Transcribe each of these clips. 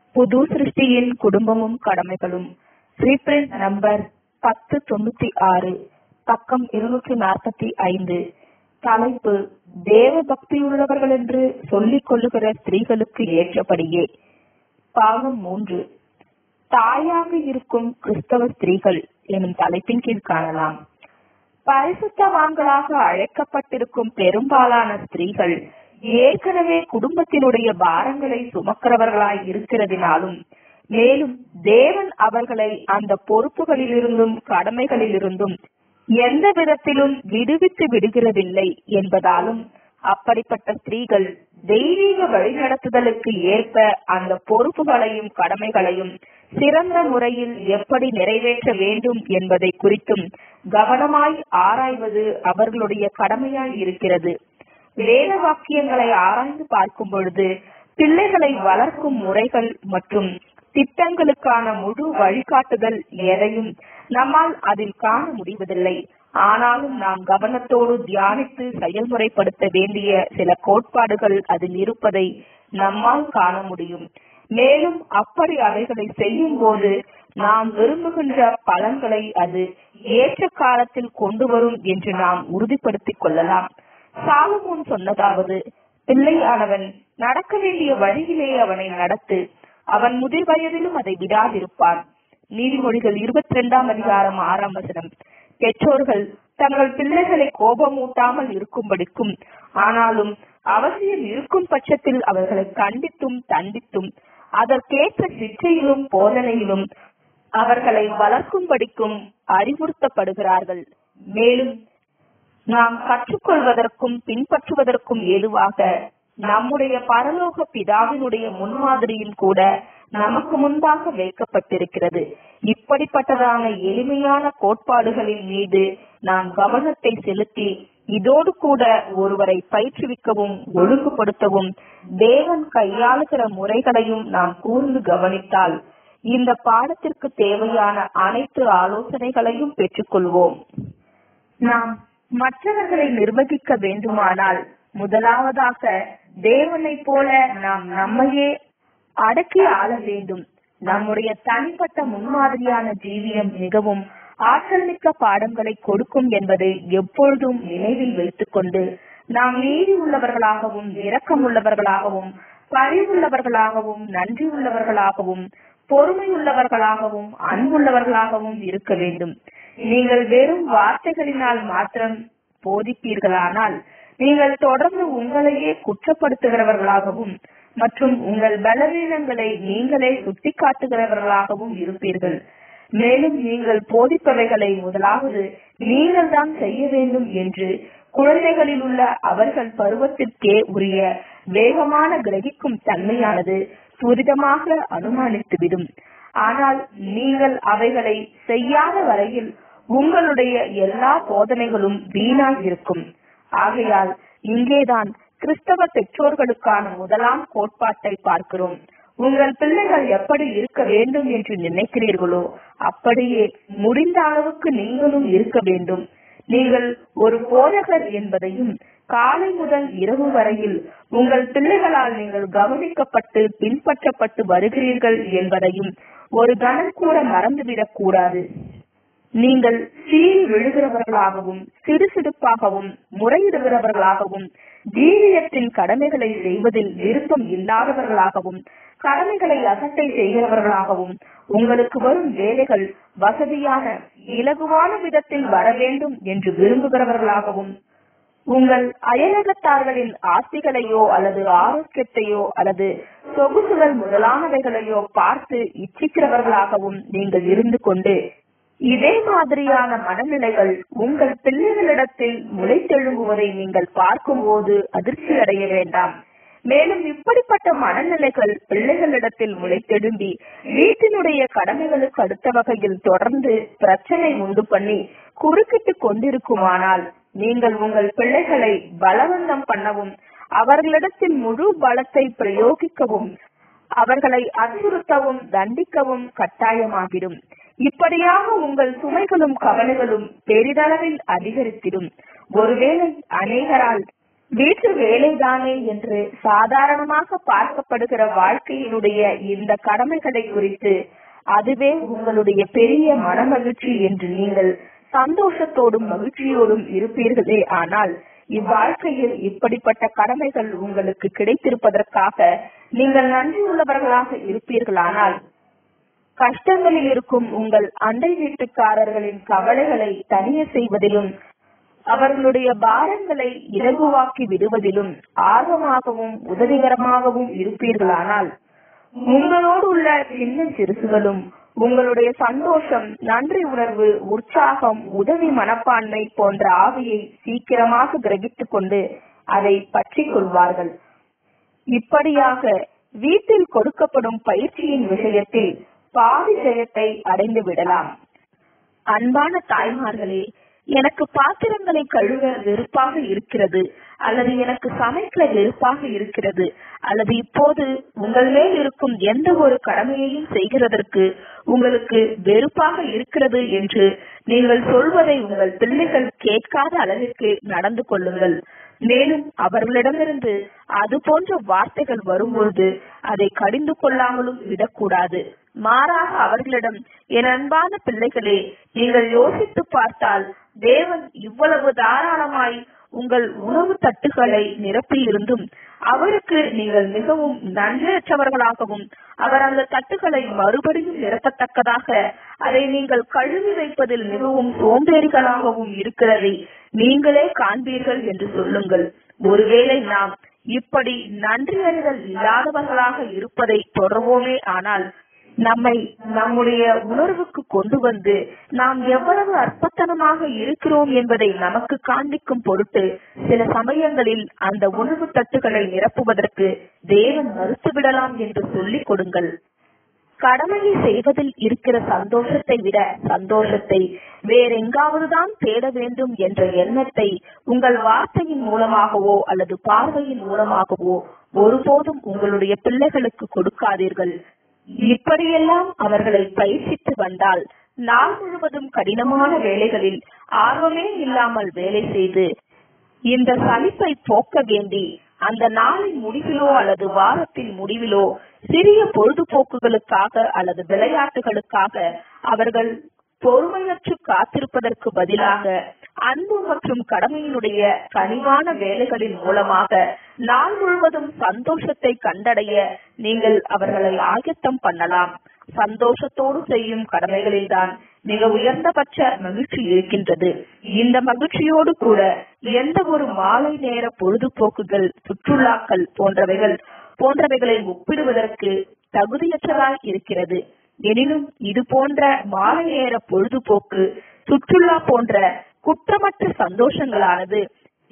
புது சிருஷ்டியின் குடும்பமும் கடமைகளும் reprint number பத்து தொண்ணூத்தி ஆறு பக்கம் இருநூற்றி நாற்பத்தி ஐந்து தலைப்பு தேவ பக்தியுள்ளவர்கள் என்று சொல்லிக் கொள்ளுகிற ஸ்திரீகளுக்கு ஏற்றபடியே பாகம் மூன்று தாயாக இருக்கும் கிறிஸ்தவ ஸ்திரீகள் எனும் தலைப்பின் கீழ் காணலாம் பரிசுத்தவான்களாக அழைக்கப்பட்டிருக்கும் பெரும்பாலான ஸ்திரீகள் ஏற்கனவே குடும்பத்தினுடைய பாரங்களை சுமக்கிறவர்களாய் இருக்கிறதினாலும் மேலும் தேவன் அவர்களை அந்த பொறுப்புகளிலிருந்தும் கடமைகளிலிருந்தும் எந்த விதத்திலும் விடுவித்து விடுகிறதில்லை என்பதாலும் அப்படிப்பட்ட ஸ்திரீகள் தெய்வீக வழிநடத்துதலுக்கு ஏற்ப அந்த பொறுப்புகளையும் கடமைகளையும் சிறந்த முறையில் எப்படி நிறைவேற்ற வேண்டும் என்பதை குறித்தும் கவனமாய் ஆராய்வது அவர்களுடைய கடமையாய் இருக்கிறது வேத வாக்கியங்களை ஆராய்ந்து பார்க்கும் பொழுது பிள்ளைகளை வளர்க்கும் முறைகள் மற்றும் திட்டங்களுக்கான முழு வழிகாட்டுதல் எதையும் நம்மால் அதில் காண முடிவதில்லை ஆனாலும் நாம் கவனத்தோடு தியானித்து செயல்முறைப்படுத்த வேண்டிய சில கோட்பாடுகள் அதில் இருப்பதை நம்மால் காண முடியும் மேலும் அப்படி அவைகளை செய்யும் போது நாம் விரும்புகின்ற பலன்களை அது ஏற்ற காலத்தில் கொண்டு வரும் என்று நாம் உறுதிப்படுத்திக் கொள்ளலாம் சாலமோன் சொன்னதாவது பிள்ளையானவன் நடக்க வேண்டிய வழியிலே அவனை நடத்து அவன் முதிர் வயதிலும் அதை விடாதிருப்பான் நீதிமொழிகள் இருபத்தி இரண்டாம் அதிகாரம் ஆறாம் வசனம் பெற்றோர்கள் தங்கள் பிள்ளைகளை கோபமூட்டாமல் இருக்கும்படிக்கும் ஆனாலும் அவசியம் இருக்கும் பட்சத்தில் அவர்களை கண்டித்தும் தண்டித்தும் அதற்கேற்ற சிற்றையிலும் போதனையிலும் அவர்களை வளர்க்கும்படிக்கும் அறிவுறுத்தப்படுகிறார்கள் மேலும் நாம் கற்றுக்கொள்வதற்கும் பின்பற்றுவதற்கும் ஏதுவாக நம்முடைய பரலோக பிதாவினுடைய முன்மாதிரியும் கூட நமக்கு முன்பாக வைக்கப்பட்டிருக்கிறது இப்படிப்பட்டதான எளிமையான கோட்பாடுகளின் மீது நாம் கவனத்தை செலுத்தி இதோடு கூட ஒருவரை பயிற்றுவிக்கவும் ஒழுங்குபடுத்தவும் தேவன் கையாளுகிற முறைகளையும் நாம் கூர்ந்து கவனித்தால் இந்த பாடத்திற்கு தேவையான அனைத்து ஆலோசனைகளையும் பெற்றுக்கொள்வோம் நாம் மற்றவர்களை நிர்வகிக்க வேண்டுமானால் முதலாவதாக தேவனை போல நாம் நம்மையே அடக்கி ஆள வேண்டும் நம்முடைய தனிப்பட்ட முன்மாதிரியான ஜீவியம் மிகவும் ஆற்றல் மிக்க பாடங்களை கொடுக்கும் என்பதை எப்பொழுதும் நினைவில் வைத்துக் கொண்டு நாம் நீதி உள்ளவர்களாகவும் இரக்கம் உள்ளவர்களாகவும் பரிவுள்ளவர்களாகவும் நன்றி உள்ளவர்களாகவும் பொறுமை உள்ளவர்களாகவும் அன்புள்ளவர்களாகவும் இருக்க வேண்டும் நீங்கள் வெறும் வார்த்தைகளினால் மாத்திரம் போதிப்பீர்களானால் நீங்கள் தொடர்ந்து உங்களையே குற்றப்படுத்துகிறவர்களாகவும் மற்றும் உங்கள் பலவீனங்களை நீங்களே சுட்டிக்காட்டுகிறவர்களாகவும் இருப்பீர்கள் மேலும் நீங்கள் போதிப்பவைகளை முதலாவது நீங்கள் தான் செய்ய வேண்டும் என்று குழந்தைகளில் உள்ள அவர்கள் பருவத்திற்கே உரிய வேகமான கிரகிக்கும் தன்மையானது துரிதமாக அனுமானித்துவிடும் ஆனால் நீங்கள் அவைகளை செய்யாத வரையில் உங்களுடைய எல்லா போதனைகளும் வீணாய் இருக்கும் ஆகையால் இங்கேதான் கிறிஸ்தவ பெற்றோர்களுக்கான முதலாம் கோட்பாட்டை பார்க்கிறோம் உங்கள் பிள்ளைகள் எப்படி இருக்க வேண்டும் என்று நினைக்கிறீர்களோ அப்படியே முடிந்த அளவுக்கு நீங்களும் இருக்க வேண்டும் நீங்கள் ஒரு போதகர் என்பதையும் காலை முதல் இரவு வரையில் உங்கள் பிள்ளைகளால் நீங்கள் கவனிக்கப்பட்டு பின்பற்றப்பட்டு வருகிறீர்கள் என்பதையும் ஒரு கணம் கூட மறந்துவிடக் கூடாது நீங்கள் சீறி விழுகிறவர்களாகவும் சிடுசிடுப்பாகவும் முறையிடுகிறவர்களாகவும் ஜீவியத்தின் கடமைகளை செய்வதில் விருப்பம் இல்லாதவர்களாகவும் கடமைகளை அகட்டை செய்கிறவர்களாகவும் உங்களுக்கு வரும் வேலைகள் வசதியான இலகுவான விதத்தில் வர வேண்டும் என்று விரும்புகிறவர்களாகவும் உங்கள் அயலகத்தார்களின் ஆஸ்திகளையோ அல்லது ஆரோக்கியத்தையோ அல்லது சொகுசுகள் முதலானவைகளையோ பார்த்து இச்சிக்கிறவர்களாகவும் நீங்கள் இருந்து கொண்டு இதே மாதிரியான மனநிலைகள் உங்கள் பிள்ளைகளிடத்தில் முளைத்தெழும்புவதை நீங்கள் பார்க்கும்போது அதிர்ச்சி அடைய வேண்டாம் மேலும் இப்படிப்பட்ட மனநிலைகள் பிள்ளைகளிடத்தில் முளைத்தெழும்பி வீட்டினுடைய கடமைகளுக்கு அடுத்த வகையில் தொடர்ந்து பிரச்சனை உண்டு பண்ணி குறுக்கிட்டு கொண்டிருக்குமானால் நீங்கள் உங்கள் பிள்ளைகளை பலவந்தம் பண்ணவும் அவர்களிடத்தில் முழு பலத்தை பிரயோகிக்கவும் அவர்களை அச்சுறுத்தவும் தண்டிக்கவும் கட்டாயமாகிடும் இப்படியாக உங்கள் சுமைகளும் கவலைகளும் பெரிதளவில் அதிகரித்திடும் ஒருவேளை அநேகரால் வீட்டு வேலைதானே என்று சாதாரணமாக பார்க்கப்படுகிற வாழ்க்கையினுடைய இந்த கடமைகளை குறித்து அதுவே உங்களுடைய பெரிய மனமகிழ்ச்சி என்று நீங்கள் சந்தோஷத்தோடும் மகிழ்ச்சியோடும் இருப்பீர்களே ஆனால் இவ்வாழ்க்கையில் இப்படிப்பட்ட கடமைகள் உங்களுக்கு கிடைத்திருப்பதற்காக நீங்கள் நன்றி உள்ளவர்களாக இருப்பீர்களானால் கஷ்டங்களில் இருக்கும் உங்கள் அண்டை வீட்டுக்காரர்களின் கவலைகளை தனிய செய்வதிலும் அவர்களுடைய பாரங்களை இலகுவாக்கி விடுவதிலும் ஆர்வமாகவும் உதவிகரமாகவும் இருப்பீர்களானால் உங்களோடு உள்ள சின்ன சிறுசுகளும் உங்களுடைய சந்தோஷம் நன்றி உணர்வு உற்சாகம் உதவி மனப்பான்மை போன்ற ஆவியை சீக்கிரமாக கிரகித்துக் கொண்டு அதை பற்றி கொள்வார்கள் இப்படியாக வீட்டில் கொடுக்கப்படும் பயிற்சியின் விஷயத்தில் பாதி ஜெயத்தை அடைந்து விடலாம் அன்பான தாய்மார்களே எனக்கு பாத்திரங்களை கழுவ வெறுப்பாக இருக்கிறது அல்லது எனக்கு சமைக்க வெறுப்பாக இருக்கிறது அல்லது இப்போது உங்கள் மேல் இருக்கும் எந்த ஒரு கடமையையும் செய்கிறதற்கு உங்களுக்கு வெறுப்பாக இருக்கிறது என்று நீங்கள் சொல்வதை உங்கள் பிள்ளைகள் கேட்காத அளவிற்கு நடந்து கொள்ளுங்கள் மேலும் அவர்களிடமிருந்து அது போன்ற வார்த்தைகள் வரும்பொழுது அதை கடிந்து கொள்ளாமலும் விடக்கூடாது மாறாக அவர்களிடம் என் அன்பான பிள்ளைகளே நீங்கள் யோசித்து பார்த்தால் தேவன் இவ்வளவு தாராளமாய் உங்கள் உணவு தட்டுகளை நிரப்பியிருந்தும் அவருக்கு நீங்கள் மிகவும் நன்றியற்றவர்களாகவும் அவர் அந்த தட்டுகளை மறுபடியும் நிரப்பத்தக்கதாக அதை நீங்கள் கழுவி வைப்பதில் மிகவும் சோம்பேறிகளாகவும் இருக்கிறதை நீங்களே காண்பீர்கள் என்று சொல்லுங்கள் ஒருவேளை நாம் இப்படி நன்றியறிதல் இல்லாதவர்களாக இருப்பதை தொடர்வோமே ஆனால் நம்மை நம்முடைய உணர்வுக்கு கொண்டு வந்து நாம் எவ்வளவு அற்பத்தனமாக இருக்கிறோம் என்பதை நமக்கு காண்பிக்கும் பொருட்டு சில சமயங்களில் அந்த உணவு தட்டுகளை நிரப்புவதற்கு தேவன் மறுத்துவிடலாம் என்று சொல்லிக் கொடுங்கள் கடமையை செய்வதில் இருக்கிற சந்தோஷத்தை விட சந்தோஷத்தை வேறெங்காவதுதான் தேட வேண்டும் என்ற எண்ணத்தை உங்கள் வார்த்தையின் மூலமாகவோ அல்லது பார்வையின் மூலமாகவோ ஒருபோதும் உங்களுடைய பிள்ளைகளுக்கு கொடுக்காதீர்கள் இப்படியெல்லாம் அவர்களை பயிற்சித்து வந்தால் நாள் முழுவதும் கடினமான வேலைகளில் ஆர்வமே இல்லாமல் வேலை செய்து இந்த சலிப்பை போக்க வேண்டி அந்த நாளின் முடிவிலோ அல்லது வாரத்தின் முடிவிலோ சிறிய பொழுதுபோக்குகளுக்காக அல்லது விளையாட்டுகளுக்காக அவர்கள் பொறுமையற்று காத்திருப்பதற்கு பதிலாக அன்பு மற்றும் கடமையினுடைய கனிவான வேலைகளின் மூலமாக நாள் முழுவதும் சந்தோஷத்தை கண்டடைய நீங்கள் அவர்களை ஆயத்தம் பண்ணலாம் சந்தோஷத்தோடு செய்யும் கடமைகளில்தான் மிக உயர்ந்தபட்ச மகிழ்ச்சி இருக்கின்றது இந்த மகிழ்ச்சியோடு கூட எந்த ஒரு மாலை நேர பொழுதுபோக்குகள் சுற்றுலாக்கள் போன்றவைகள் போன்றவைகளை ஒப்பிடுவதற்கு தகுதியற்றதாய் இருக்கிறது எனினும் இது போன்ற மாலை நேர பொழுதுபோக்கு சுற்றுலா போன்ற குற்றமற்ற சந்தோஷங்களானது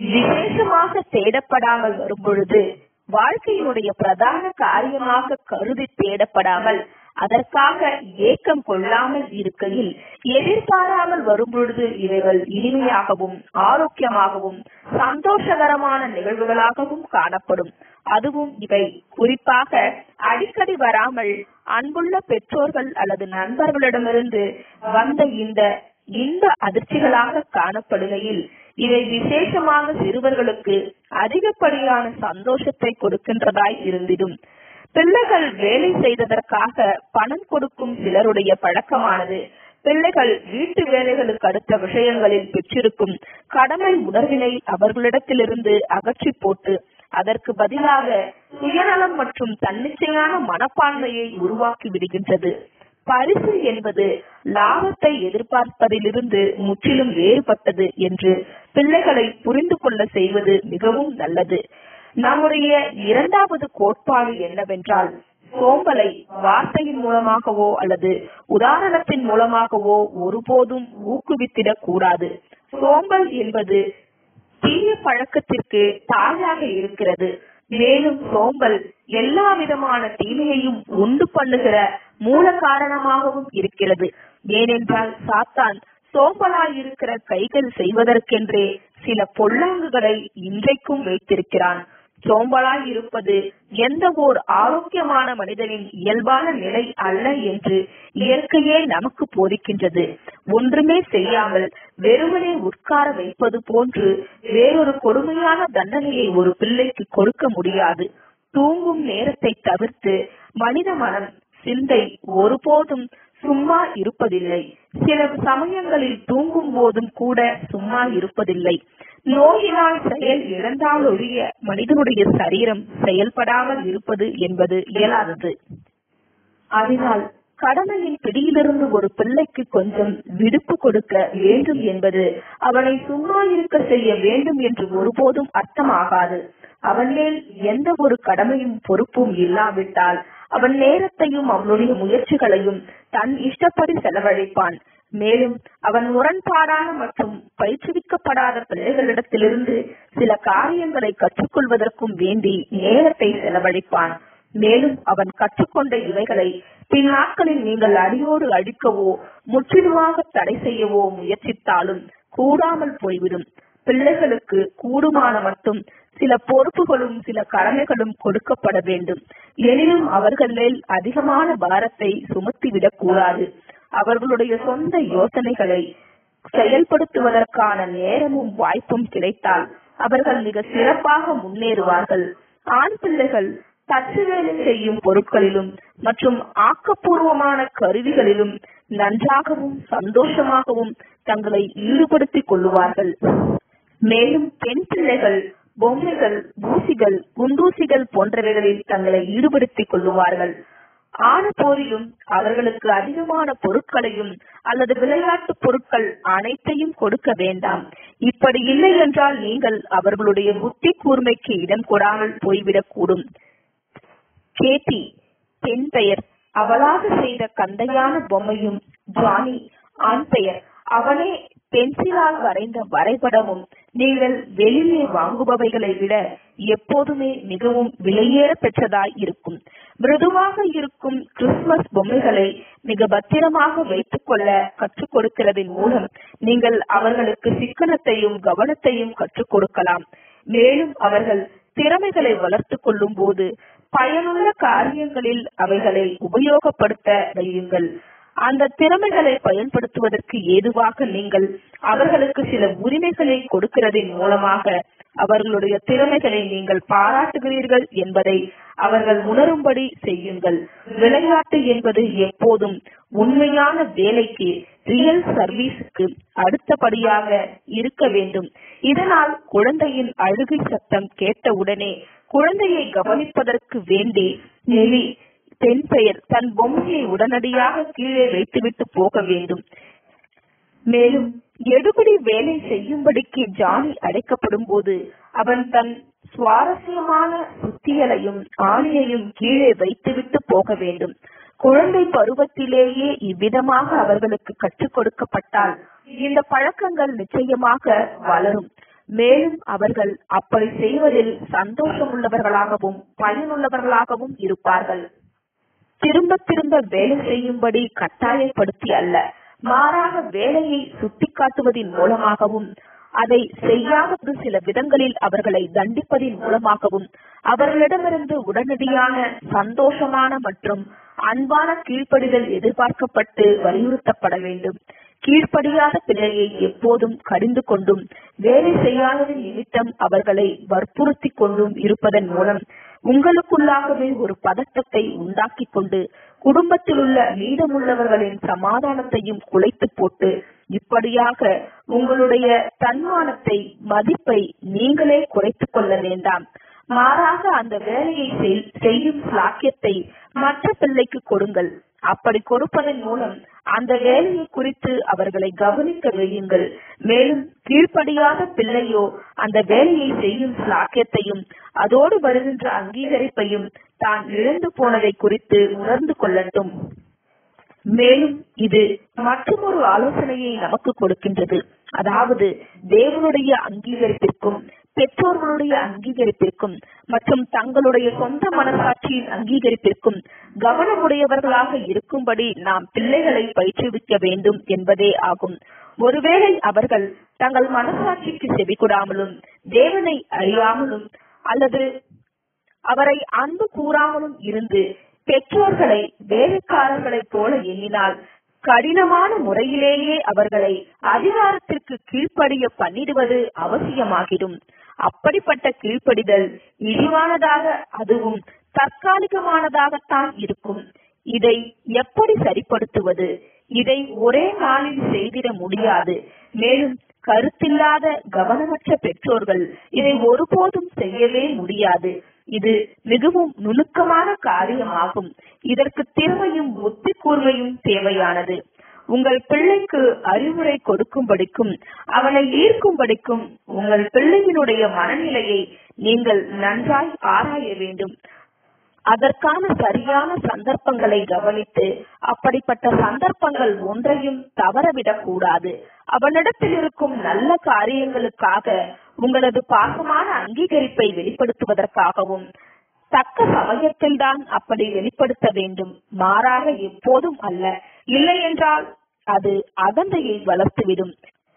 விசேஷமாக தேடப்படாமல் வரும் பொழுது வாழ்க்கையினுடைய பிரதான காரியமாக கருதி தேடப்படாமல் அதற்காக ஏக்கம் கொள்ளாமல் இருக்கையில் எதிர்பாராமல் வரும் பொழுது இவைகள் இனிமையாகவும் ஆரோக்கியமாகவும் சந்தோஷகரமான நிகழ்வுகளாகவும் காணப்படும் அதுவும் இவை குறிப்பாக அடிக்கடி வராமல் அன்புள்ள பெற்றோர்கள் அல்லது நண்பர்களிடமிருந்து வந்த இந்த இந்த அதிர்ச்சிகளாக காணப்படுகையில் இவை விசேஷமாக சிறுவர்களுக்கு அதிகப்படியான சந்தோஷத்தை கொடுக்கின்றதாய் இருந்திடும் பிள்ளைகள் வேலை செய்ததற்காக பணம் கொடுக்கும் சிலருடைய பழக்கமானது பிள்ளைகள் வீட்டு வேலைகளுக்கு அடுத்த விஷயங்களில் பெற்றிருக்கும் கடமை உணர்வினை அவர்களிடத்திலிருந்து அகற்றி போட்டு அதற்கு பதிலாக சுயநலம் மற்றும் தன்னிச்சையான மனப்பான்மையை உருவாக்கி விடுகின்றது பரிசு என்பது லாபத்தை எதிர்பார்ப்பதிலிருந்து முற்றிலும் வேறுபட்டது என்று பிள்ளைகளை புரிந்து கொள்ள செய்வது மிகவும் நல்லது நம்முடைய இரண்டாவது கோட்பாடு என்னவென்றால் சோம்பலை வார்த்தையின் மூலமாகவோ அல்லது உதாரணத்தின் மூலமாகவோ ஒருபோதும் ஊக்குவித்திடக் கூடாது சோம்பல் என்பது தீய பழக்கத்திற்கு தாயாக இருக்கிறது மேலும் சோம்பல் எல்லா விதமான தீமையையும் உண்டு பண்ணுகிற மூல காரணமாகவும் இருக்கிறது ஏனென்றால் சாத்தான் சோம்பலாய் இருக்கிற கைகள் செய்வதற்கென்றே சில பொல்லாங்குகளை இன்றைக்கும் வைத்திருக்கிறான் சோம்பலாய் இருப்பது எந்த ஓர் ஆரோக்கியமான மனிதனின் இயல்பான நிலை அல்ல என்று இயற்கையே நமக்கு போதிக்கின்றது ஒன்றுமே செய்யாமல் வெறுமனே உட்கார வைப்பது போன்று வேறொரு கொடுமையான தண்டனையை ஒரு பிள்ளைக்கு கொடுக்க முடியாது தூங்கும் நேரத்தை தவிர்த்து மனித மனம் சிந்தை ஒருபோதும் சும்மா இருப்பதில்லை சில சமயங்களில் தூங்கும் போதும் கூட சும்மா இருப்பதில்லை நோயினால் செயல் இழந்தாலொழிய மனிதனுடைய சரீரம் செயல்படாமல் இருப்பது என்பது இயலாதது அதனால் கடமையின் பிடியிலிருந்து ஒரு பிள்ளைக்கு கொஞ்சம் விடுப்பு கொடுக்க வேண்டும் என்பது அவனை சும்மா இருக்க செய்ய வேண்டும் என்று ஒருபோதும் அர்த்தமாகாது அவன் மேல் எந்த ஒரு கடமையும் பொறுப்பும் இல்லாவிட்டால் அவன் நேரத்தையும் அவனுடைய முயற்சிகளையும் தன் இஷ்டப்படி செலவழிப்பான் மேலும் அவன் முரண்பாடான மற்றும் பயிற்றுவிக்கப்படாத பிள்ளைகளிடத்திலிருந்து சில காரியங்களை கற்றுக்கொள்வதற்கும் வேண்டி நேரத்தை செலவழிப்பான் மேலும் அவன் கற்றுக்கொண்ட இவைகளை பின்னாட்களில் நீங்கள் அடியோடு அழிக்கவோ முற்றிலுமாக தடை செய்யவோ முயற்சித்தாலும் கூடாமல் போய்விடும் பிள்ளைகளுக்கு கூடுமான மட்டும் சில பொறுப்புகளும் சில கடமைகளும் கொடுக்கப்பட வேண்டும் எனினும் அவர்கள் மேல் அதிகமான பாரத்தை சுமத்திவிடக் கூடாது அவர்களுடைய சொந்த யோசனைகளை செயல்படுத்துவதற்கான நேரமும் வாய்ப்பும் கிடைத்தால் அவர்கள் மிக சிறப்பாக முன்னேறுவார்கள் ஆண் பிள்ளைகள் தச்சு வேலை செய்யும் பொருட்களிலும் மற்றும் ஆக்கப்பூர்வமான கருவிகளிலும் நன்றாகவும் சந்தோஷமாகவும் தங்களை ஈடுபடுத்திக் கொள்ளுவார்கள் மேலும் பெண் பிள்ளைகள் பொம்மைகள் ஊசிகள் குண்டூசிகள் போன்றவைகளில் தங்களை ஈடுபடுத்திக் கொள்ளுவார்கள் ஆன போதிலும் அவர்களுக்கு அதிகமான பொருட்களையும் அல்லது விளையாட்டு பொருட்கள் அனைத்தையும் கொடுக்க வேண்டாம் இப்படி இல்லை என்றால் நீங்கள் அவர்களுடைய புத்தி கூர்மைக்கு இடம் கொடாமல் போய்விடக் கூடும் கேட்டி பெண் பெயர் அவளாக செய்த கந்தையான பொம்மையும் ஜானி ஆண் பெயர் அவனே பென்சிலால் வரைந்த வரைபடமும் நீங்கள் வெளியே வாங்குபவைகளை விட எப்போதுமே மிகவும் விலையேற பெற்றதாய் இருக்கும் மிருதுவாக இருக்கும் கிறிஸ்துமஸ் பொம்மைகளை மிக பத்திரமாக வைத்துக் கொள்ள கற்றுக் கொடுக்கிறதின் மூலம் நீங்கள் அவர்களுக்கு சிக்கனத்தையும் கவனத்தையும் கற்றுக் கொடுக்கலாம் மேலும் அவர்கள் திறமைகளை வளர்த்துக் கொள்ளும் போது பயனுள்ள காரியங்களில் அவைகளை உபயோகப்படுத்த வையுங்கள் அந்த திறமைகளை பயன்படுத்துவதற்கு ஏதுவாக நீங்கள் அவர்களுக்கு சில உரிமைகளை கொடுக்கிறதின் மூலமாக அவர்களுடைய திறமைகளை நீங்கள் பாராட்டுகிறீர்கள் என்பதை அவர்கள் உணரும்படி செய்யுங்கள் விளையாட்டு என்பது எப்போதும் உண்மையான வேலைக்கு ரியல் சர்வீஸுக்கு அடுத்தபடியாக இருக்க வேண்டும் இதனால் குழந்தையின் அழுகை சத்தம் கேட்டவுடனே குழந்தையை கவனிப்பதற்கு வேண்டி நெறி பெண் பெயர் தன் பொம்மையை உடனடியாக கீழே வைத்துவிட்டு போக வேண்டும் மேலும் எடுபடி வேலை செய்யும்படிக்கு ஜானி அடைக்கப்படும் போது அவன் தன் சுவாரஸ்யமான சுத்தியலையும் ஆணியையும் கீழே வைத்துவிட்டு போக வேண்டும் குழந்தை பருவத்திலேயே இவ்விதமாக அவர்களுக்கு கற்றுக் கொடுக்கப்பட்டால் இந்த பழக்கங்கள் நிச்சயமாக வளரும் மேலும் அவர்கள் அப்படி செய்வதில் சந்தோஷமுள்ளவர்களாகவும் பயனுள்ளவர்களாகவும் இருப்பார்கள் திரும்ப திரும்ப வேலை செய்யும்படி கட்டாயப்படுத்தி அல்ல மாறாக வேலையை சுட்டிக்காட்டுவதன் மூலமாகவும் அதை செய்யாதது சில விதங்களில் அவர்களை தண்டிப்பதின் மூலமாகவும் அவர்களிடமிருந்து உடனடியான சந்தோஷமான மற்றும் அன்பான கீழ்ப்படிதல் எதிர்பார்க்கப்பட்டு வலியுறுத்தப்பட வேண்டும் கீழ்ப்படியாத பிள்ளையை எப்போதும் கடிந்து கொண்டும் வேலை செய்யாததின் நிமித்தம் அவர்களை வற்புறுத்தி கொண்டும் இருப்பதன் மூலம் உங்களுக்குள்ளாகவே ஒரு பதட்டத்தை உண்டாக்கி கொண்டு குடும்பத்தில் உள்ள மீதமுள்ளவர்களின் சமாதானத்தையும் குலைத்து போட்டு இப்படியாக உங்களுடைய தன்மானத்தை மதிப்பை நீங்களே குறைத்துக் கொள்ள வேண்டாம் மாறாக அந்த வேலையை செய்யும் சாக்கியத்தை மற்ற பிள்ளைக்கு கொடுங்கள் அப்படி கொடுப்பதன் மூலம் அந்த வேலையை குறித்து அவர்களை கவனிக்க வையுங்கள் மேலும் கீழ்ப்படியாத பிள்ளையோ அந்த வேலையை செய்யும் சாக்கியத்தையும் அதோடு வருகின்ற அங்கீகரிப்பையும் தான் இழந்து போனதை குறித்து உணர்ந்து கொள்ளட்டும் மேலும் இது மற்றொரு ஆலோசனையை நமக்கு கொடுக்கின்றது அதாவது தேவனுடைய அங்கீகரிப்பிற்கும் பெற்றோர்களுடைய அங்கீகரிப்பிற்கும் மற்றும் தங்களுடைய சொந்த மனசாட்சியின் அங்கீகரிப்பிற்கும் கவனமுடையவர்களாக இருக்கும்படி நாம் பிள்ளைகளை பயிற்றுவிக்க வேண்டும் என்பதே ஆகும் ஒருவேளை அவர்கள் தங்கள் மனசாட்சிக்கு செவிகொடாமலும் தேவனை அறியாமலும் அல்லது அவரை அன்பு கூறாமலும் இருந்து பெற்றோர்களை வேலைக்காரர்களைப் போல எண்ணினால் கடினமான முறையிலேயே அவர்களை அதிகாரத்திற்கு கீழ்ப்படிய பண்ணிடுவது அவசியமாகிடும் அப்படிப்பட்ட கீழ்ப்படிதல் இழிவானதாக அதுவும் தற்காலிகமானதாகத்தான் இருக்கும் இதை எப்படி சரிப்படுத்துவது இதை ஒரே நாளில் செய்திட முடியாது மேலும் கருத்தில்லாத கவனமற்ற பெற்றோர்கள் இதை ஒருபோதும் செய்யவே முடியாது இது மிகவும் நுணுக்கமான காரியமாகும் இதற்கு திறமையும் புத்தி கூர்மையும் தேவையானது உங்கள் பிள்ளைக்கு அறிவுரை கொடுக்கும்படிக்கும் அவனை ஈர்க்கும்படிக்கும் உங்கள் பிள்ளையினுடைய மனநிலையை நீங்கள் நன்றாய் ஆராய வேண்டும் அதற்கான சரியான சந்தர்ப்பங்களை கவனித்து அப்படிப்பட்ட சந்தர்ப்பங்கள் ஒன்றையும் தவறவிடக் கூடாது அவனிடத்தில் இருக்கும் நல்ல காரியங்களுக்காக உங்களது பாசமான அங்கீகரிப்பை வெளிப்படுத்துவதற்காகவும் தக்க சமயத்தில் தான் அப்படி வெளிப்படுத்த வேண்டும் மாறாக எப்போதும் அல்ல இல்லை என்றால் அது அகந்தையை வளர்த்துவிடும்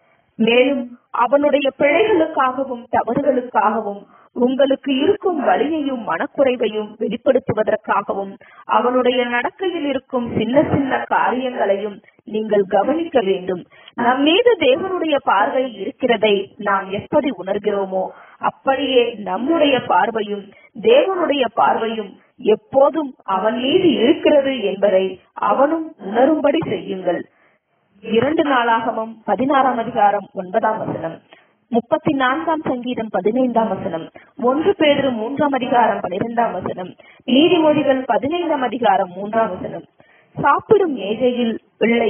மேலும் அவனுடைய பிழைகளுக்காகவும் தவறுகளுக்காகவும் உங்களுக்கு இருக்கும் வலியையும் மனக்குறைவையும் வெளிப்படுத்துவதற்காகவும் அவனுடைய நடக்கையில் இருக்கும் சின்ன சின்ன காரியங்களையும் நீங்கள் கவனிக்க வேண்டும் நம் மீது தேவனுடைய பார்வை இருக்கிறதை நாம் எப்படி உணர்கிறோமோ அப்படியே நம்முடைய பார்வையும் தேவனுடைய பார்வையும் எப்போதும் அவன் மீது இருக்கிறது என்பதை அவனும் உணரும்படி செய்யுங்கள் இரண்டு நாளாகவும் பதினாறாம் அதிகாரம் ஒன்பதாம் வசனம் முப்பத்தி நான்காம் சங்கீதம் பதினைந்தாம் வசனம் ஒன்று பேரு மூன்றாம் அதிகாரம் பனிரெண்டாம் வசனம் நீதிமொழிகள் பதினைந்தாம் அதிகாரம் மூன்றாம் வசனம் சாப்பிடும் மேஜையில் பிள்ளை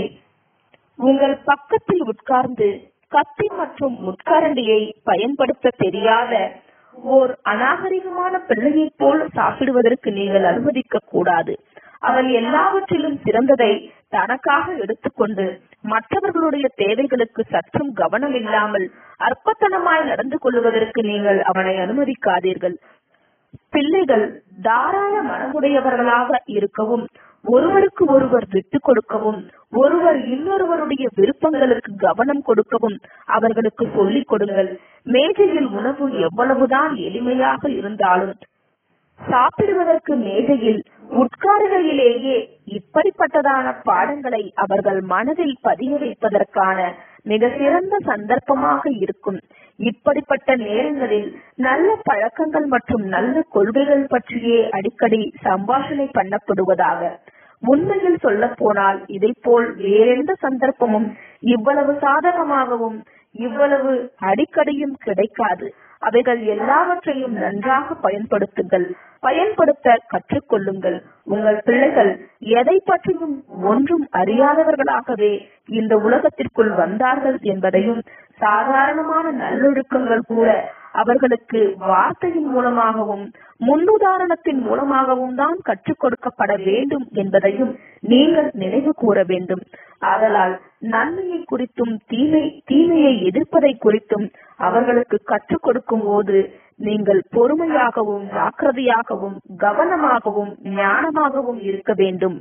உங்கள் பக்கத்தில் உட்கார்ந்து கத்தி மற்றும் முட்கரண்டியை பயன்படுத்த தெரியாத ஓர் அநாகரிகமான பிள்ளையைப் போல் சாப்பிடுவதற்கு நீங்கள் அனுமதிக்க கூடாது அவன் எல்லாவற்றிலும் சிறந்ததை தனக்காக எடுத்துக்கொண்டு மற்றவர்களுடைய தேவைகளுக்கு சற்றும் கவனம் இல்லாமல் அற்பத்தனமாய் நடந்து கொள்வதற்கு நீங்கள் அவனை அனுமதிக்காதீர்கள் பிள்ளைகள் தாராள மனமுடையவர்களாக இருக்கவும் ஒருவருக்கு ஒருவர் விட்டு கொடுக்கவும் ஒருவர் இன்னொருவருடைய விருப்பங்களுக்கு கவனம் கொடுக்கவும் அவர்களுக்கு சொல்லிக் கொடுங்கள் மேஜையில் உணவு எவ்வளவுதான் எளிமையாக இருந்தாலும் சாப்பிடுவதற்கு மேஜையில் உட்காருகையிலேயே இப்படிப்பட்டதான பாடங்களை அவர்கள் மனதில் பதிய வைப்பதற்கான மிக சிறந்த சந்தர்ப்பமாக இருக்கும் இப்படிப்பட்ட நேரங்களில் நல்ல பழக்கங்கள் மற்றும் நல்ல கொள்கைகள் பற்றியே அடிக்கடி சம்பாஷணை பண்ணப்படுவதாக உண்மையில் சொல்ல போனால் இதை போல் வேறெந்த சந்தர்ப்பமும் இவ்வளவு சாதகமாகவும் இவ்வளவு அடிக்கடியும் கிடைக்காது அவைகள் எல்லாவற்றையும் நன்றாக பயன்படுத்துங்கள் பயன்படுத்த கற்றுக்கொள்ளுங்கள் உங்கள் பிள்ளைகள் எதை பற்றியும் ஒன்றும் அறியாதவர்களாகவே இந்த உலகத்திற்குள் வந்தார்கள் என்பதையும் சாதாரணமான நல்லொழுக்கங்கள் கூட அவர்களுக்கு வார்த்தையின் மூலமாகவும் முன்னுதாரணத்தின் மூலமாகவும் தான் கற்றுக் கொடுக்கப்பட வேண்டும் என்பதையும் நீங்கள் நினைவு கூற வேண்டும் ஆதலால் நன்மையை குறித்தும் தீமை தீமையை எதிர்ப்பதை குறித்தும் அவர்களுக்கு கற்றுக் கொடுக்கும் போது நீங்கள் பொறுமையாகவும் ஜாக்கிரதையாகவும் கவனமாகவும் ஞானமாகவும் இருக்க வேண்டும்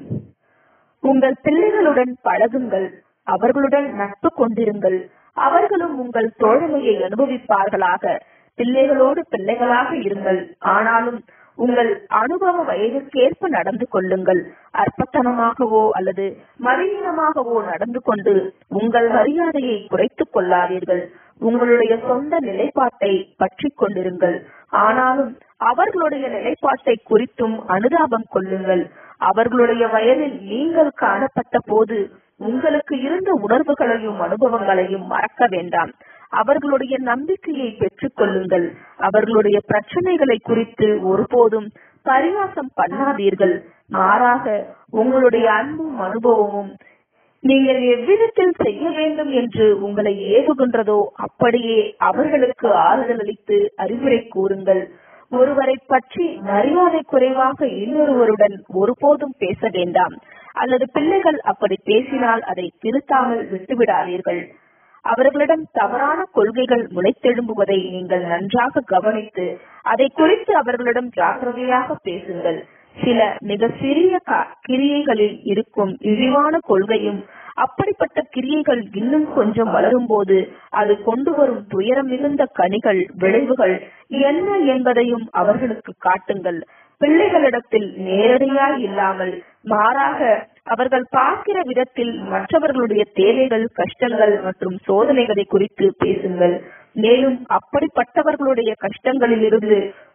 உங்கள் பிள்ளைகளுடன் பழகுங்கள் அவர்களுடன் நட்பு கொண்டிருங்கள் அவர்களும் உங்கள் தோழமையை அனுபவிப்பார்களாக பிள்ளைகளோடு பிள்ளைகளாக இருங்கள் ஆனாலும் உங்கள் அனுபவ வயதிற்கேற்ப நடந்து கொள்ளுங்கள் அற்பத்தனமாகவோ அல்லது மதியீனமாகவோ நடந்து கொண்டு உங்கள் மரியாதையை குறைத்துக் கொள்ளாதீர்கள் உங்களுடைய சொந்த நிலைப்பாட்டை பற்றி கொண்டிருங்கள் ஆனாலும் அவர்களுடைய நிலைப்பாட்டை குறித்தும் அனுதாபம் கொள்ளுங்கள் அவர்களுடைய வயதில் நீங்கள் காணப்பட்ட போது உங்களுக்கு இருந்த உணர்வுகளையும் அனுபவங்களையும் மறக்க வேண்டாம் அவர்களுடைய நம்பிக்கையை பெற்றுக் கொள்ளுங்கள் அவர்களுடைய பிரச்சனைகளை குறித்து ஒருபோதும் பரிகாசம் பண்ணாதீர்கள் மாறாக உங்களுடைய அன்பும் அனுபவமும் நீங்கள் எவ்விதத்தில் செய்ய வேண்டும் என்று உங்களை ஏவுகின்றதோ அப்படியே அவர்களுக்கு ஆறுதல் அளித்து அறிவுரை கூறுங்கள் ஒருவரை பற்றி மரியாதை குறைவாக இன்னொருவருடன் ஒருபோதும் பேச வேண்டாம் அல்லது பிள்ளைகள் அப்படி பேசினால் அதை திருத்தாமல் விட்டுவிடாதீர்கள் அவர்களிடம் தவறான கொள்கைகள் முளைத்தெழும்புவதை நீங்கள் நன்றாக கவனித்து அதை குறித்து அவர்களிடம் ஜாக்கிரதையாக பேசுங்கள் சில மிக சிறிய கிரியைகளில் இருக்கும் இழிவான கொள்கையும் அப்படிப்பட்ட கிரியைகள் இன்னும் கொஞ்சம் வளரும் போது அது கொண்டு வரும் துயரம் மிகுந்த கனிகள் விளைவுகள் என்ன என்பதையும் அவர்களுக்கு காட்டுங்கள் பிள்ளைகளிடத்தில் நேரடியாய் இல்லாமல் மாறாக அவர்கள் பார்க்கிற விதத்தில் மற்றவர்களுடைய தேவைகள் கஷ்டங்கள் மற்றும் சோதனைகளை குறித்து பேசுங்கள் மேலும் அப்படிப்பட்டவர்களுடைய கஷ்டங்களிலிருந்து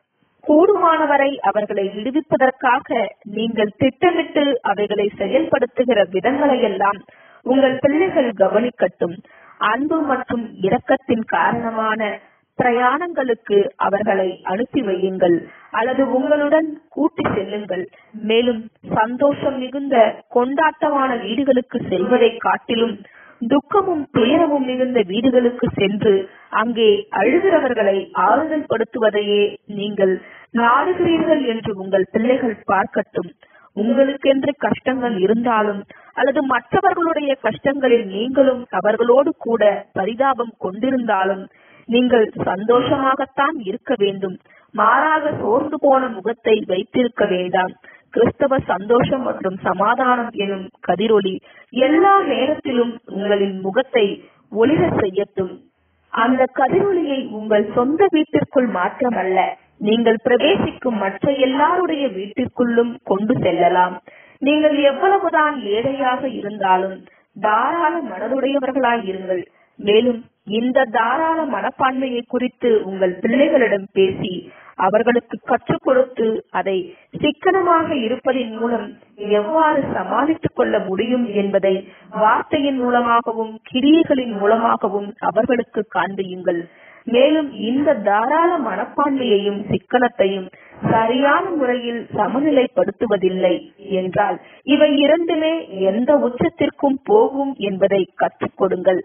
கூடுமானவரை அவர்களை விடுவிப்பதற்காக நீங்கள் திட்டமிட்டு அவைகளை செயல்படுத்துகிற விதங்களை எல்லாம் உங்கள் பிள்ளைகள் கவனிக்கட்டும் அன்பு மற்றும் இரக்கத்தின் காரணமான பிரயாணங்களுக்கு அவர்களை அனுப்பி வையுங்கள் அல்லது உங்களுடன் கூட்டி செல்லுங்கள் மேலும் சந்தோஷம் மிகுந்த கொண்டாட்டமான வீடுகளுக்கு செல்வதை காட்டிலும் துக்கமும் துயரமும் மிகுந்த வீடுகளுக்கு சென்று அங்கே அழுகிறவர்களை ஆறுதல் படுத்துவதையே நீங்கள் நாடுகிறீர்கள் என்று உங்கள் பிள்ளைகள் பார்க்கட்டும் உங்களுக்கென்று கஷ்டங்கள் இருந்தாலும் அல்லது மற்றவர்களுடைய கஷ்டங்களில் நீங்களும் அவர்களோடு கூட பரிதாபம் கொண்டிருந்தாலும் நீங்கள் சந்தோஷமாகத்தான் இருக்க வேண்டும் மாறாக சோர்ந்து போன முகத்தை வைத்திருக்க வேண்டாம் கிறிஸ்தவ சந்தோஷம் மற்றும் சமாதானம் எனும் கதிரொளி எல்லா நேரத்திலும் உங்களின் முகத்தை ஒளிர செய்யட்டும் அந்த கதிரொளியை உங்கள் சொந்த வீட்டிற்குள் மாத்திரமல்ல நீங்கள் பிரவேசிக்கும் மற்ற எல்லாருடைய வீட்டிற்குள்ளும் கொண்டு செல்லலாம் நீங்கள் எவ்வளவுதான் ஏழையாக இருந்தாலும் தாராள மனதுடையவர்களாய் இருங்கள் மேலும் இந்த தாராள மனப்பான்மையை குறித்து உங்கள் பிள்ளைகளிடம் பேசி அவர்களுக்கு கற்றுக் கொடுத்து அதை சிக்கனமாக இருப்பதின் மூலம் எவ்வாறு சமாளித்துக் கொள்ள முடியும் என்பதை வார்த்தையின் மூலமாகவும் கிரியைகளின் மூலமாகவும் அவர்களுக்கு காண்பியுங்கள் மேலும் இந்த தாராள மனப்பான்மையையும் சிக்கனத்தையும் சரியான முறையில் சமநிலைப்படுத்துவதில்லை என்றால் இவை இரண்டுமே எந்த உச்சத்திற்கும் போகும் என்பதை கற்றுக் கொடுங்கள்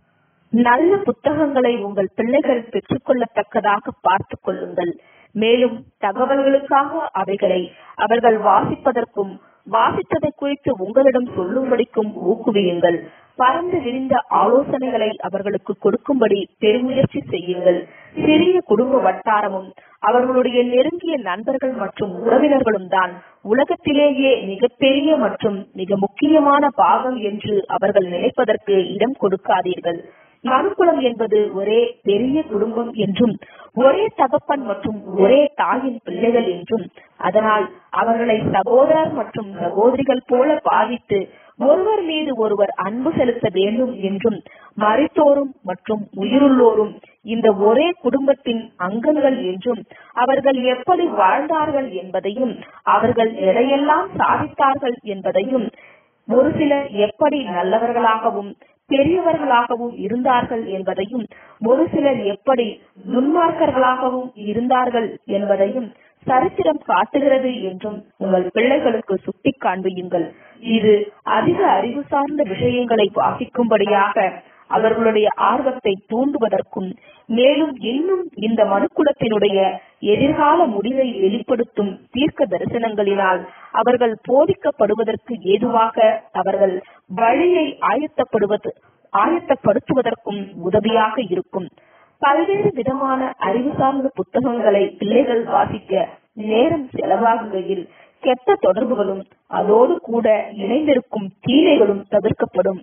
நல்ல புத்தகங்களை உங்கள் பிள்ளைகள் பெற்றுக்கொள்ளத்தக்கதாக பார்த்துக் கொள்ளுங்கள் மேலும் தகவல்களுக்காக அவைகளை அவர்கள் வாசிப்பதற்கும் வாசித்ததை குறித்து உங்களிடம் சொல்லும்படிக்கும் ஊக்குவியுங்கள் பறந்து விரிந்த ஆலோசனைகளை அவர்களுக்கு கொடுக்கும்படி பெருமுயற்சி செய்யுங்கள் சிறிய குடும்ப வட்டாரமும் அவர்களுடைய நெருங்கிய நண்பர்கள் மற்றும் உறவினர்களும் தான் உலகத்திலேயே மிகப்பெரிய மற்றும் மிக முக்கியமான பாகம் என்று அவர்கள் நினைப்பதற்கு இடம் கொடுக்காதீர்கள் மனுக்குலம் என்பது ஒரே பெரிய குடும்பம் என்றும் ஒரே தகப்பன் மற்றும் ஒரே தாயின் பிள்ளைகள் என்றும் அதனால் அவர்களை சகோதரர் மற்றும் சகோதரிகள் போல பாவித்து ஒருவர் மீது ஒருவர் அன்பு செலுத்த வேண்டும் என்றும் மறித்தோரும் மற்றும் உயிருள்ளோரும் இந்த ஒரே குடும்பத்தின் அங்கங்கள் என்றும் அவர்கள் எப்படி வாழ்ந்தார்கள் என்பதையும் அவர்கள் எதையெல்லாம் சாதித்தார்கள் என்பதையும் ஒரு சிலர் எப்படி நல்லவர்களாகவும் பெரியவர்களாகவும் இருந்தார்கள் என்பதையும் ஒரு சிலர் எப்படி துன்மார்க்கர்களாகவும் இருந்தார்கள் என்பதையும் சரித்திரம் காட்டுகிறது என்றும் உங்கள் பிள்ளைகளுக்கு சுட்டிக் காண்பியுங்கள் இது அதிக அறிவு சார்ந்த விஷயங்களை வாசிக்கும்படியாக அவர்களுடைய ஆர்வத்தை தூண்டுவதற்கும் மேலும் இன்னும் இந்த மனுக்குலத்தினுடைய எதிர்கால முடிவை வெளிப்படுத்தும் தீர்க்க தரிசனங்களினால் அவர்கள் போதிக்கப்படுவதற்கு ஏதுவாக அவர்கள் வழியை ஆயத்தப்படுவது ஆயத்தப்படுத்துவதற்கும் உதவியாக இருக்கும் பல்வேறு விதமான அறிவு சார்ந்த புத்தகங்களை பிள்ளைகள் வாசிக்க நேரம் செலவாகுகையில் கெட்ட தொடர்புகளும் அதோடு கூட இணைந்திருக்கும் தீமைகளும் தவிர்க்கப்படும்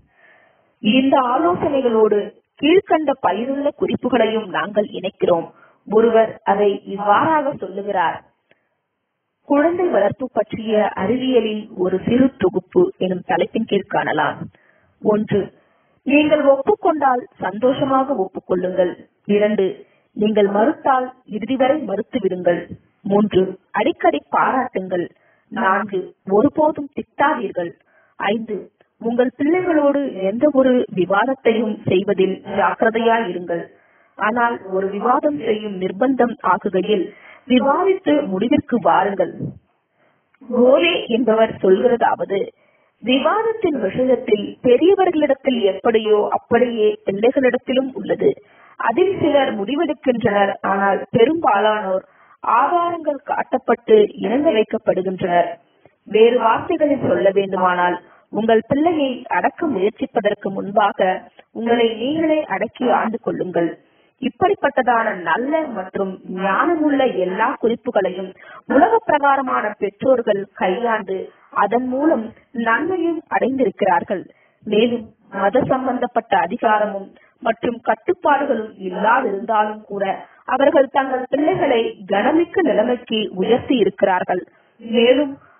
இந்த ஆலோசனைகளோடு கீழ்கண்ட பயனுள்ள குறிப்புகளையும் நாங்கள் இணைக்கிறோம் ஒருவர் அதை இவ்வாறாக சொல்லுகிறார் குழந்தை வளர்ப்பு பற்றிய அறிவியலின் ஒரு சிறு தொகுப்பு எனும் தலைப்பின் கீழ் காணலாம் ஒன்று நீங்கள் ஒப்புக்கொண்டால் சந்தோஷமாக ஒப்புக்கொள்ளுங்கள் இரண்டு நீங்கள் மறுத்தால் இறுதி வரை மறுத்து விடுங்கள் மூன்று அடிக்கடி பாராட்டுங்கள் நான்கு ஒருபோதும் திட்டாதீர்கள் ஐந்து உங்கள் பிள்ளைகளோடு எந்த ஒரு விவாதத்தையும் செய்வதில் ஜாக்கிரதையாய் இருங்கள் ஆனால் ஒரு விவாதம் செய்யும் நிர்பந்தம் ஆகுகையில் விவாதித்து முடிவிற்கு வாருங்கள் கோலே என்பவர் சொல்கிறதாவது விவாதத்தின் விஷயத்தில் பெரியவர்களிடத்தில் எப்படியோ அப்படியே பிள்ளைகளிடத்திலும் உள்ளது அதில் சிலர் முடிவெடுக்கின்றனர் ஆனால் பெரும்பாலானோர் ஆதாரங்கள் காட்டப்பட்டு இணங்க வைக்கப்படுகின்றனர் வேறு வார்த்தைகளில் சொல்ல வேண்டுமானால் உங்கள் பிள்ளையை அடக்க முயற்சிப்பதற்கு முன்பாக உங்களை நீங்களே அடக்கி ஆண்டு கொள்ளுங்கள் இப்படிப்பட்டதான நல்ல மற்றும் ஞானமுள்ள எல்லா குறிப்புகளையும் உலக பிரகாரமான பெற்றோர்கள் கையாண்டு அதன் மூலம் நன்மையும் அடைந்திருக்கிறார்கள் மேலும் மத சம்பந்தப்பட்ட அதிகாரமும் மற்றும் கட்டுப்பாடுகளும் இல்லாதிருந்தாலும் கூட அவர்கள் தங்கள் பிள்ளைகளை கனமிக்க நிலைமைக்கு உயர்த்தி இருக்கிறார்கள் மேலும்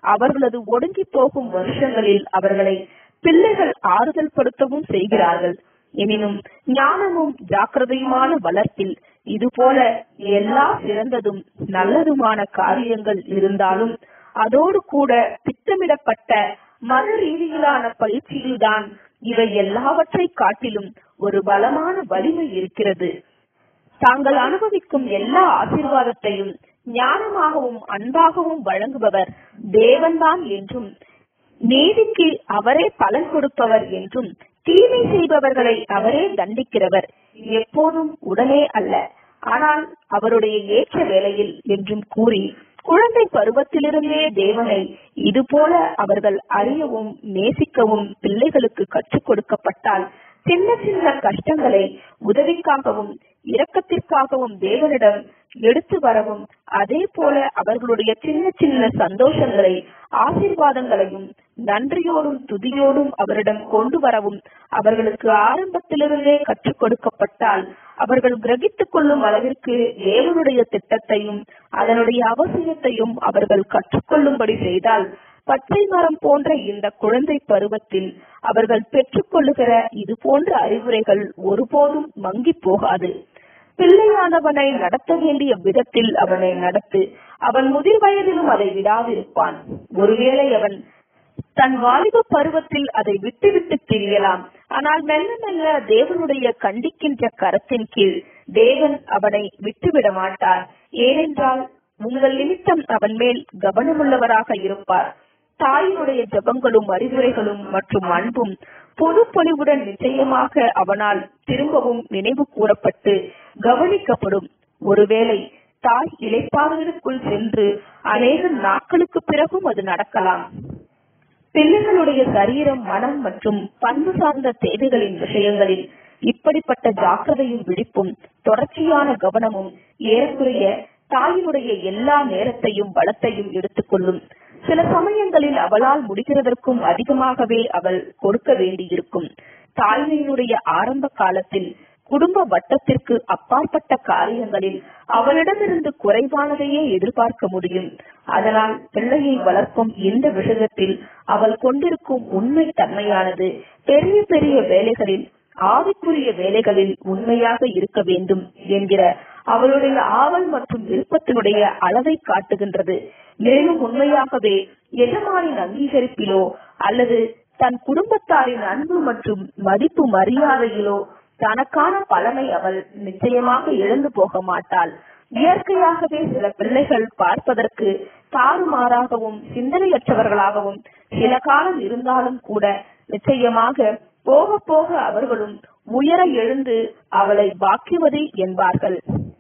அவர்களது ஒடுங்கி போகும் வருஷங்களில் அவர்களை பிள்ளைகள் ஆறுதல் படுத்தவும் செய்கிறார்கள் எனினும் ஞானமும் ஜாக்கிரதையுமான வளர்ப்பில் இதுபோல எல்லா சிறந்ததும் நல்லதுமான காரியங்கள் இருந்தாலும் அதோடு கூட திட்டமிடப்பட்ட மத ரீதியிலான பயிற்சியில்தான் இவை எல்லாவற்றை காட்டிலும் ஒரு பலமான வலிமை இருக்கிறது தாங்கள் அனுபவிக்கும் எல்லா ஆசீர்வாதத்தையும் ஞானமாகவும் அன்பாகவும் வழங்குபவர் தேவன்தான் என்றும் நீதிக்கு அவரே பலன் கொடுப்பவர் என்றும் தீமை செய்பவர்களை அவரே தண்டிக்கிறவர் எப்போதும் உடனே அல்ல ஆனால் அவருடைய ஏற்ற வேளையில் என்றும் கூறி குழந்தை பருவத்திலிருந்தே தேவனை இதுபோல அவர்கள் அறியவும் நேசிக்கவும் பிள்ளைகளுக்கு கற்றுக் கொடுக்கப்பட்டால் சின்ன சின்ன கஷ்டங்களை உதவிக்காகவும் இரக்கத்திற்காகவும் தேவனிடம் எடுத்து வரவும் அதே போல அவர்களுடைய சின்ன சின்ன சந்தோஷங்களை ஆசீர்வாதங்களையும் நன்றியோடும் துதியோடும் அவரிடம் கொண்டு வரவும் அவர்களுக்கு ஆரம்பத்திலிருந்தே கற்றுக் கொடுக்கப்பட்டால் அவர்கள் கிரகித்துக் கொள்ளும் அளவிற்கு தேவனுடைய திட்டத்தையும் அதனுடைய அவசியத்தையும் அவர்கள் கற்றுக்கொள்ளும்படி செய்தால் பச்சை மரம் போன்ற இந்த குழந்தை பருவத்தில் அவர்கள் பெற்றுக்கொள்ளுகிற இது போன்ற அறிவுரைகள் ஒருபோதும் மங்கி போகாது பிள்ளையானவனை நடத்த வேண்டிய விதத்தில் அவனை நடத்து அவன் முதிர் வயதிலும் அதை விடாதிருப்பான் ஒருவேளை அவன் தன் வாலிப பருவத்தில் அதை விட்டு விட்டு திரியலாம் ஆனால் மெல்ல மெல்ல தேவனுடைய கண்டிக்கின்ற கரத்தின் கீழ் தேவன் அவனை விட்டுவிட மாட்டார் ஏனென்றால் உங்கள் நிமித்தம் அவன் மேல் கவனமுள்ளவராக இருப்பார் தாயினுடைய ஜபங்களும் அறிவுரைகளும் மற்றும் அன்பும் பொது பொலிவுடன் நிச்சயமாக அவனால் திரும்பவும் நினைவு கூறப்பட்டு கவனிக்கப்படும் ஒருவேளை தாய் இலைப்பாறுதலுக்குள் சென்று அநேக நாட்களுக்கு பிறகும் அது நடக்கலாம் பிள்ளைகளுடைய சரீரம் மனம் மற்றும் பண்பு சார்ந்த தேவைகளின் விஷயங்களில் இப்படிப்பட்ட ஜாக்கிரதையும் விழிப்பும் தொடர்ச்சியான கவனமும் ஏறக்குறைய தாயினுடைய எல்லா நேரத்தையும் பலத்தையும் எடுத்துக்கொள்ளும் சில சமயங்களில் அவளால் முடிகிறதற்கும் அதிகமாகவே அவள் கொடுக்க வேண்டியிருக்கும் தாய்மையினுடைய ஆரம்ப காலத்தில் குடும்ப வட்டத்திற்கு அப்பாற்பட்ட காரியங்களில் அவளிடமிருந்து குறைவானதையே எதிர்பார்க்க முடியும் அதனால் பிள்ளையை வளர்க்கும் இந்த விஷயத்தில் அவள் கொண்டிருக்கும் உண்மை தன்மையானது பெரிய பெரிய வேலைகளில் ஆவிக்குரிய வேலைகளில் உண்மையாக இருக்க வேண்டும் என்கிற அவளுடைய ஆவல் மற்றும் விருப்பத்தினுடைய அளவை காட்டுகின்றது மேலும் உண்மையாகவே எஜமானின் அங்கீகரிப்பிலோ அல்லது தன் குடும்பத்தாரின் அன்பு மற்றும் மதிப்பு மரியாதையிலோ தனக்கான பலனை அவள் நிச்சயமாக இழந்து போக மாட்டாள் இயற்கையாகவே சில பிள்ளைகள் பார்ப்பதற்கு தாறுமாறாகவும் சிந்தனையற்றவர்களாகவும் சில காலம் இருந்தாலும் கூட நிச்சயமாக போக போக அவர்களும் உயர எழுந்து அவளை பாக்கியவதி என்பார்கள்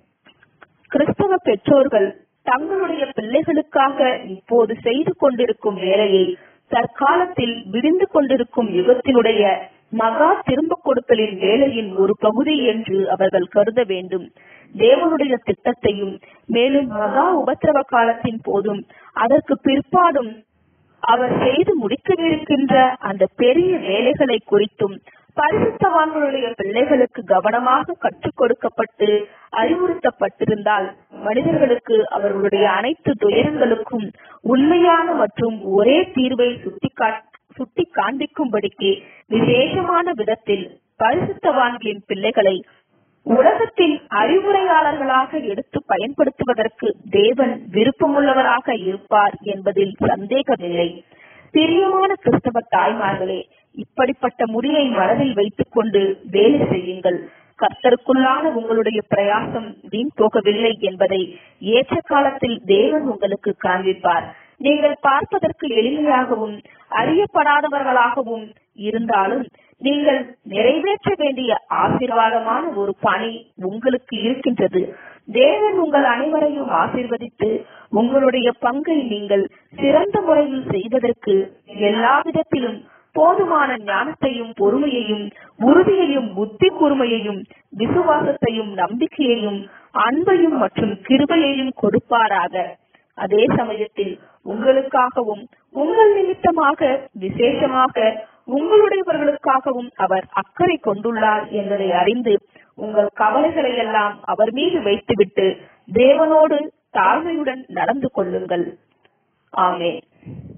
கிறிஸ்தவ பெற்றோர்கள் தங்களுடைய பிள்ளைகளுக்காக இப்போது செய்து கொண்டிருக்கும் வேலையை தற்காலத்தில் விரிந்து கொண்டிருக்கும் யுகத்தினுடைய மகா திரும்ப கொடுத்தலின் வேலையின் ஒரு பகுதி என்று அவர்கள் கருத வேண்டும் தேவனுடைய திட்டத்தையும் மேலும் மகா உபத்திரவ காலத்தின் போதும் அதற்கு பிற்பாடும் அவர் செய்து முடிக்கவிருக்கின்ற அந்த பெரிய வேலைகளை குறித்தும் பரிசுத்தவான்களுடைய பிள்ளைகளுக்கு கவனமாக கற்றுக் கொடுக்கப்பட்டு அறிவுறுத்தப்பட்டிருந்தால் மனிதர்களுக்கு அவர்களுடைய அனைத்து துயரங்களுக்கும் உண்மையான மற்றும் ஒரே தீர்வை சுட்டிக்கா சுட்டி காண்பிக்கும்படிக்கு விசேஷமான விதத்தில் பரிசுத்தவான்களின் பிள்ளைகளை உலகத்தில் அறிவுரையாளர்களாக எடுத்து பயன்படுத்துவதற்கு தேவன் விருப்பமுள்ளவராக இருப்பார் என்பதில் சந்தேகமில்லை பிரியமான கிறிஸ்தவ தாய்மார்களே இப்படிப்பட்ட முடிவை மனதில் வைத்துக் கொண்டு வேலை செய்யுங்கள் கர்த்தருக்குள்ளான உங்களுடைய பிரயாசம் வீண் போகவில்லை என்பதை ஏற்ற காலத்தில் தேவன் உங்களுக்கு காண்பிப்பார் நீங்கள் பார்ப்பதற்கு எளிமையாகவும் அறியப்படாதவர்களாகவும் இருந்தாலும் நீங்கள் நிறைவேற்ற வேண்டிய ஆசீர்வாதமான ஒரு பணி உங்களுக்கு இருக்கின்றது தேவன் உங்கள் அனைவரையும் ஆசீர்வதித்து உங்களுடைய பங்கை நீங்கள் சிறந்த முறையில் செய்வதற்கு எல்லா விதத்திலும் போதுமான ஞானத்தையும் பொறுமையையும் உறுதியையும் புத்தி கூர்மையையும் விசுவாசத்தையும் நம்பிக்கையையும் அன்பையும் மற்றும் கிருபையையும் கொடுப்பாராக அதே சமயத்தில் உங்களுக்காகவும் உங்கள் நிமித்தமாக விசேஷமாக உங்களுடையவர்களுக்காகவும் அவர் அக்கறை கொண்டுள்ளார் என்பதை அறிந்து உங்கள் கவலைகளை எல்லாம் அவர் மீது வைத்துவிட்டு தேவனோடு தாழ்மையுடன் நடந்து கொள்ளுங்கள் ஆமே